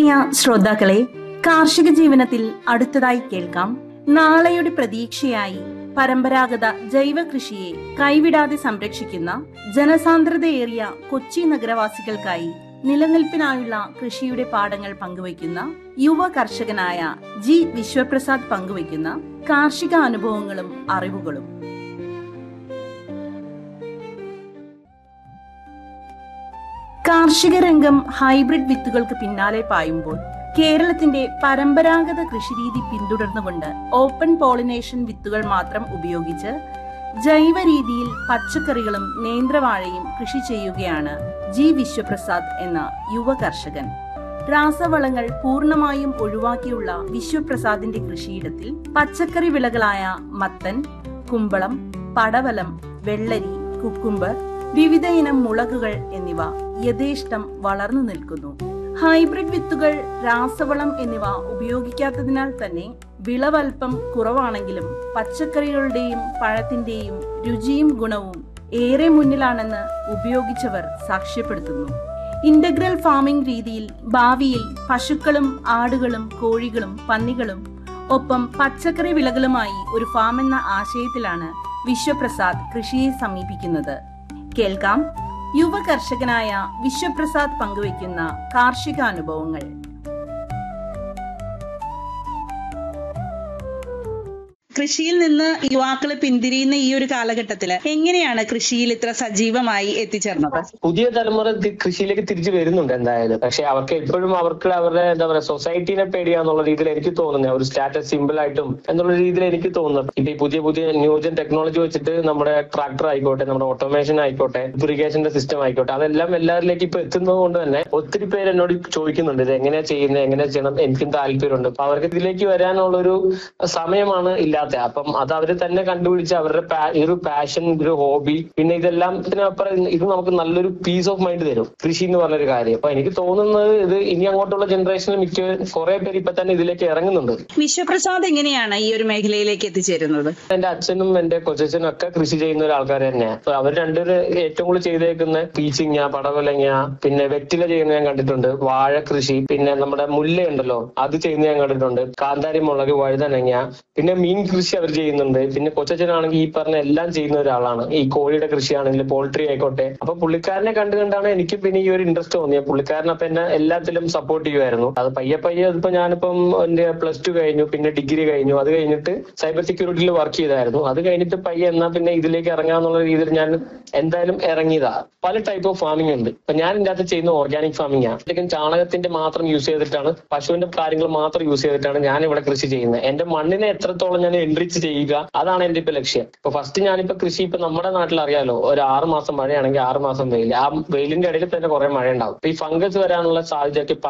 പ്രിയ ശ്രോതാക്കളെ കാർഷിക ജീവനത്തിൽ അടുത്തതായി കേൾക്കാം നാളെയുടെ പ്രതീക്ഷയായി പരമ്പരാഗത ജൈവ കൃഷിയെ കൈവിടാതെ സംരക്ഷിക്കുന്ന ജനസാന്ദ്രതയേറിയ കൊച്ചി നഗരവാസികൾക്കായി നിലനിൽപ്പിനായുള്ള കൃഷിയുടെ പാഠങ്ങൾ പങ്കുവയ്ക്കുന്ന യുവ കർഷകനായ ജി വിശ്വപ്രസാദ് പങ്കുവയ്ക്കുന്ന കാർഷിക അനുഭവങ്ങളും അറിവുകളും കാർഷിക രംഗം ഹൈബ്രിഡ് വിത്തുകൾക്ക് പിന്നാലെ പായുമ്പോൾ കേരളത്തിന്റെ പരമ്പരാഗത കൃഷിരീതി പിന്തുടർന്നുകൊണ്ട് ഓപ്പൺ പോളിനേഷൻ വിത്തുകൾ മാത്രം ഉപയോഗിച്ച് ജൈവ രീതിയിൽ പച്ചക്കറികളും നേന്ത്രവാഴയും കൃഷി ചെയ്യുകയാണ് ജി വിശ്വപ്രസാദ് എന്ന യുവ കർഷകൻ രാസവളങ്ങൾ പൂർണ്ണമായും ഒഴിവാക്കിയുള്ള വിശ്വപ്രസാദിന്റെ കൃഷിയിടത്തിൽ പച്ചക്കറി വിളകളായ മത്തൻ കുമ്പളം പടവലം വെള്ളരി കുക്കുംബർ വിവിധ ഇനം മുളകുകൾ എന്നിവ യഥേഷ്ടം വളർന്നു നിൽക്കുന്നു ഹൈബ്രിഡ് വിത്തുകൾ രാസവളം എന്നിവ ഉപയോഗിക്കാത്തതിനാൽ തന്നെ വിളവൽപ്പം കുറവാണെങ്കിലും പച്ചക്കറികളുടെയും പഴത്തിന്റെയും രുചിയും ഗുണവും ഏറെ മുന്നിലാണെന്ന് ഉപയോഗിച്ചവർ സാക്ഷ്യപ്പെടുത്തുന്നു ഇന്റഗ്രൽ ഫാമിംഗ് രീതിയിൽ ഭാവിയിൽ പശുക്കളും ആടുകളും കോഴികളും പന്നികളും ഒപ്പം പച്ചക്കറി വിളകളുമായി ഒരു ഫാം എന്ന ആശയത്തിലാണ് വിശ്വപ്രസാദ് കൃഷിയെ സമീപിക്കുന്നത് കേൾക്കാം യുവ കർഷകനായ വിശ്വപ്രസാദ് പങ്കുവയ്ക്കുന്ന കാർഷിക അനുഭവങ്ങൾ കൃഷിയിൽ നിന്ന് യുവാക്കള് പിന്തിരിയുന്ന ഈ ഒരു കാലഘട്ടത്തില് എങ്ങനെയാണ് കൃഷിയിൽ ഇത്ര സജീവമായി എത്തിച്ചേർന്നത് പുതിയ തലമുറ തി- കൃഷിയിലേക്ക് തിരിച്ചു വരുന്നുണ്ട് എന്തായാലും പക്ഷെ അവർക്ക് എപ്പോഴും അവർക്ക് അവരുടെ എന്താ പറയാ സൊസൈറ്റീനെ പേടിയാന്നുള്ള രീതിയിൽ എനിക്ക് തോന്നുന്നത് ഒരു സ്റ്റാറ്റസ് സിമ്പിൾ ആയിട്ടും എന്നുള്ള രീതിയിൽ എനിക്ക് തോന്നുന്നത് ഇപ്പൊ ഈ പുതിയ പുതിയ ന്യൂജൻ ടെക്നോളജി വെച്ചിട്ട് നമ്മുടെ ട്രാക്ടർ ആയിക്കോട്ടെ നമ്മുടെ ഓട്ടോമേഷൻ ആയിക്കോട്ടെ ഇറിഗേഷന്റെ സിസ്റ്റം ആയിക്കോട്ടെ അതെല്ലാം എല്ലാവരിലേക്ക് ഇപ്പൊ എത്തുന്നത് കൊണ്ട് തന്നെ ഒത്തിരി പേര് എന്നോട് ചോദിക്കുന്നുണ്ട് ഇത് എങ്ങനെയാ ചെയ്യുന്നത് എങ്ങനെ ചെയ്യണം എനിക്കും താല്പര്യമുണ്ട് അപ്പൊ അവർക്ക് ഇതിലേക്ക് വരാനുള്ള ഒരു സമയമാണ് ഇല്ലാത്ത അപ്പം അത് അവര് തന്നെ കണ്ടുപിടിച്ച് അവരുടെ പാ- ഈ ഒരു പാഷൻ ഒരു ഹോബി പിന്നെ ഇതെല്ലാം ഇതിനപ്പുറം ഇത് നമുക്ക് നല്ലൊരു പീസ് ഓഫ് മൈൻഡ് തരും കൃഷി എന്ന് പറഞ്ഞൊരു കാര്യം അപ്പൊ എനിക്ക് തോന്നുന്നത് ഇത് ഇനി അങ്ങോട്ടുള്ള ജനറേഷനിൽ മിക്ക കുറെ പേര് ഇപ്പൊ തന്നെ ഇതിലേക്ക് ഇറങ്ങുന്നുണ്ട് വിശ്വപ്രസാദ് എങ്ങനെയാണ് ഈ ഒരു മേഖലയിലേക്ക് എത്തിച്ചേരുന്നത് എന്റെ അച്ഛനും എന്റെ കൊച്ചച്ഛനും ഒക്കെ കൃഷി ചെയ്യുന്ന ഒരു ആൾക്കാർ തന്നെയാണ് അപ്പൊ അവർ രണ്ടുപേര് ഏറ്റവും കൂടുതൽ ചെയ്തേക്കുന്ന പീച്ചിങ്ങ പടവലങ്ങ പിന്നെ വെറ്റില ചെയ്യുന്ന ഞാൻ കണ്ടിട്ടുണ്ട് വാഴ കൃഷി പിന്നെ നമ്മുടെ മുല്ല ഉണ്ടല്ലോ അത് ചെയ്യുന്ന ഞാൻ കണ്ടിട്ടുണ്ട് കാന്താരി മുളക് വഴുതനങ്ങ പിന്നെ മീൻ കൃഷി അവർ ചെയ്യുന്നുണ്ട് പിന്നെ കൊച്ചച്ഛനാണെങ്കിൽ ഈ പറഞ്ഞ എല്ലാം ചെയ്യുന്ന ഒരാളാണ് ഈ കോഴിയുടെ കൃഷിയാണെങ്കിൽ പോൾട്രി ആയിക്കോട്ടെ അപ്പൊ പുള്ളിക്കാരനെ കണ്ടു കണ്ടാണ് എനിക്ക് പിന്നെ ഈ ഒരു ഇൻട്രസ്റ്റ് തോന്നിയത് പുള്ളിക്കാരൻ അപ്പൊ എന്നെ എല്ലാത്തിലും സപ്പോർട്ട് ചെയ്യുമായിരുന്നു അത് പയ്യെ പയ്യെ ഇപ്പൊ ഞാനിപ്പം എന്റെ പ്ലസ് ടു കഴിഞ്ഞു പിന്നെ ഡിഗ്രി കഴിഞ്ഞു അത് കഴിഞ്ഞിട്ട് സൈബർ സെക്യൂരിറ്റിയിൽ വർക്ക് ചെയ്തായിരുന്നു അത് കഴിഞ്ഞിട്ട് പയ്യെ എന്നാ പിന്നെ ഇതിലേക്ക് ഇറങ്ങാന്നുള്ള രീതിയിൽ ഞാൻ എന്തായാലും ഇറങ്ങിയതാ പല ടൈപ്പ് ഓഫ് ഫാമിംഗ് ഉണ്ട് ഇപ്പൊ ഞാൻ ഇതിന്റെ അകത്ത് ചെയ്യുന്ന ഓർഗാനിക് ഫാമിംഗ് ആണ് ശരിക്കും ചാണകത്തിന്റെ മാത്രം യൂസ് ചെയ്തിട്ടാണ് പശുവിന്റെ കാര്യങ്ങൾ മാത്രം യൂസ് ചെയ്തിട്ടാണ് ഞാൻ ഇവിടെ കൃഷി ചെയ്യുന്നത് എന്റെ മണ്ണിനെ എത്രത്തോളം ഞാൻ എൻറിച്ച് ചെയ്യുക അതാണ് എന്റെ ഇപ്പൊ ലക്ഷ്യം ഇപ്പൊ ഫസ്റ്റ് ഞാനിപ്പോ കൃഷി ഇപ്പൊ നമ്മുടെ നാട്ടിൽ അറിയാലോ ഒരു ആറ് മാസം മഴയാണെങ്കിൽ ആറ് മാസം വെയിൽ ആ വെയിലിന്റെ ഇടയിൽ തന്നെ കുറെ മഴ ഉണ്ടാവും ഇപ്പൊ ഈ ഫംഗസ് വരാനുള്ള സാധ്യതയൊക്കെ